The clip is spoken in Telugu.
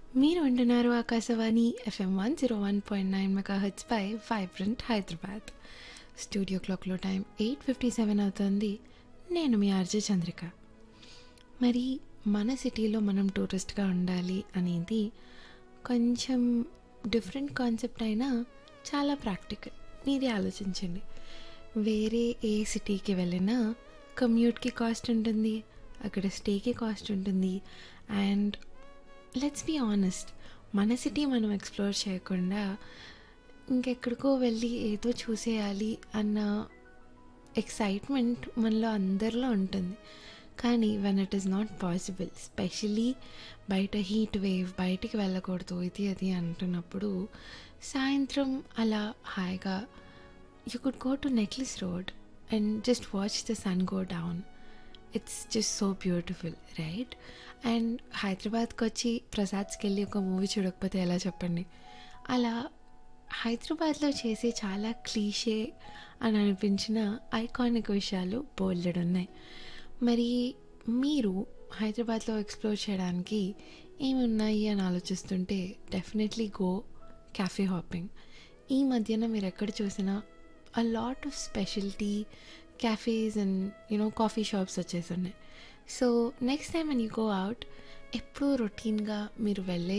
మీరు వింటున్నారు Akashvani FM one zero one point nine mega H పై వైబ్రెంట్ హైదరాబాద్ స్టూడియో క్లాక్లో టైం ఎయిట్ ఫిఫ్టీ సెవెన్ అవుతుంది నేను మీ ఆర్జే చంద్రిక మరి మన సిటీలో మనం టూరిస్ట్గా ఉండాలి అనేది కొంచెం డిఫరెంట్ కాన్సెప్ట్ అయినా చాలా ప్రాక్టికల్ మీది ఆలోచించండి వేరే ఏ సిటీకి వెళ్ళినా కమ్యూట్కి కాస్ట్ ఉంటుంది అక్కడ స్టేకి కాస్ట్ ఉంటుంది అండ్ లెట్స్ బీ ఆనెస్ట్ మన సిటీ మనం ఎక్స్ప్లోర్ చేయకుండా ఇంకెక్కడికో వెళ్ళి ఏదో చూసేయాలి అన్న ఎక్సైట్మెంట్ మనలో అందరిలో ఉంటుంది కానీ when it is not possible specially బయట హీట్ వేవ్ బయటికి వెళ్ళకూడదు ఇది అది అంటున్నప్పుడు సాయంత్రం అలా హాయిగా you could go to Necklace Road and just watch the sun go down it's just so beautiful right and హైదరాబాద్కి వచ్చి ప్రసాద్స్కి వెళ్ళి ఒక మూవీ చూడకపోతే ఎలా చెప్పండి అలా హైదరాబాద్లో చేసే చాలా క్లీషే అని అనిపించిన ఐకానిక్ విషయాలు బోల్డెడ్ ఉన్నాయి మరి మీరు హైదరాబాద్లో ఎక్స్ప్లోర్ చేయడానికి ఏమి ఉన్నాయి అని ఆలోచిస్తుంటే డెఫినెట్లీ గో క్యాఫే హాపింగ్ ఈ మధ్యన మీరు ఎక్కడ చూసినా a lot of specialty cafes and you know coffee shops వచ్చేసి ఉన్నాయి so next time and you go out ఎప్పుడూ రొటీన్గా మీరు వెళ్ళే